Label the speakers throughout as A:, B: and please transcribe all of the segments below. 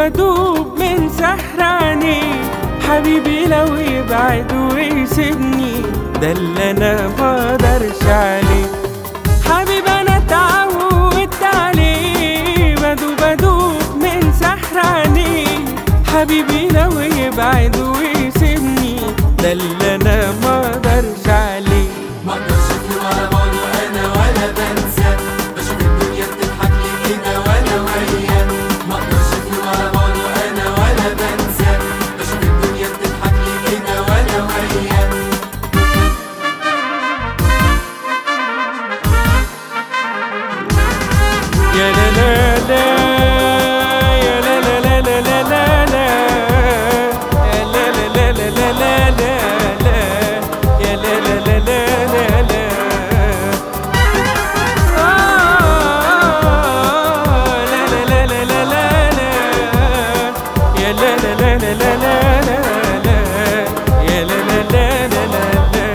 A: بدوب من سحر عينيه حبيبي لو يبعد ويسيبني ده اللي انا مقدرش عليه حبيبي انا اتعودت عليه بدوب بدوب من سحر عينيه حبيبي لو يبعد ويسيبني ده اللي انا مقدرش عليه
B: مقدرش في ولا برضه انا ولا بنسى بشوف الدنيا بتضحك لي كده وانا وياه مقدرش في ولا برضه انا ولا بنسى بشوف الدنيا بتضحك لي كده وانا وياه
A: يا لا لا لا يا لا لا لا لا لا لا لا يا لا لا لا لا لا لا لا يا لا لا لا لا لا لا آه، لا لا لا لا لا لا لا يا لا لا لا لا لا لا لا يا لا لا لا لا لا لا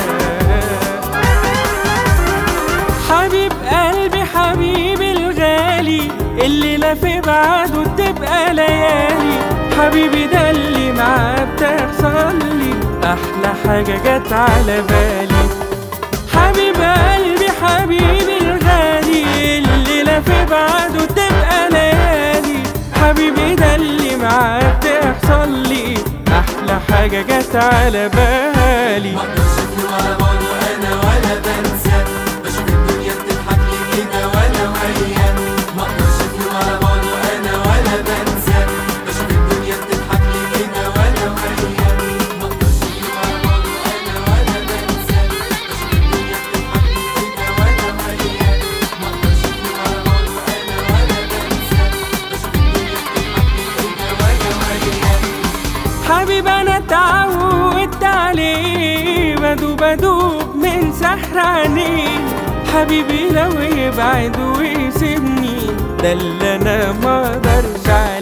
A: حبيب قلبي حبيبي الغالي اللي لا في بعده تبقى ليالي حبيبي ده اللي معاه بتحصل لي احلى حاجة جت على بالي حبيب قلبي حبيبي الغالي اللي لا في بعده تبقى ليالي حبيبي ده اللي معاه بتحصل لي احلى حاجة جت على بالي
B: مقدرش في ولا برضه انا ولا بنسى بشوف الدنيا بتضحك لي كده وانا وياه مقدرش في ولا برضه انا ولا بنسى بشوف الدنيا بتضحك لي كده وانا وياه مقدرش في ولا برضه انا ولا بنسى بشوف الدنيا بتضحك لي كده وانا وياه مقدرش في ولا برضه انا ولا بنسى بشوف الدنيا بتضحك لي كده وانا وياه
A: حبيب انا اتعودت عليه بدوب بدوب من سحر عينيه حبيبي لو يبعد ويسيبني ده اللي انا مقدرش عليه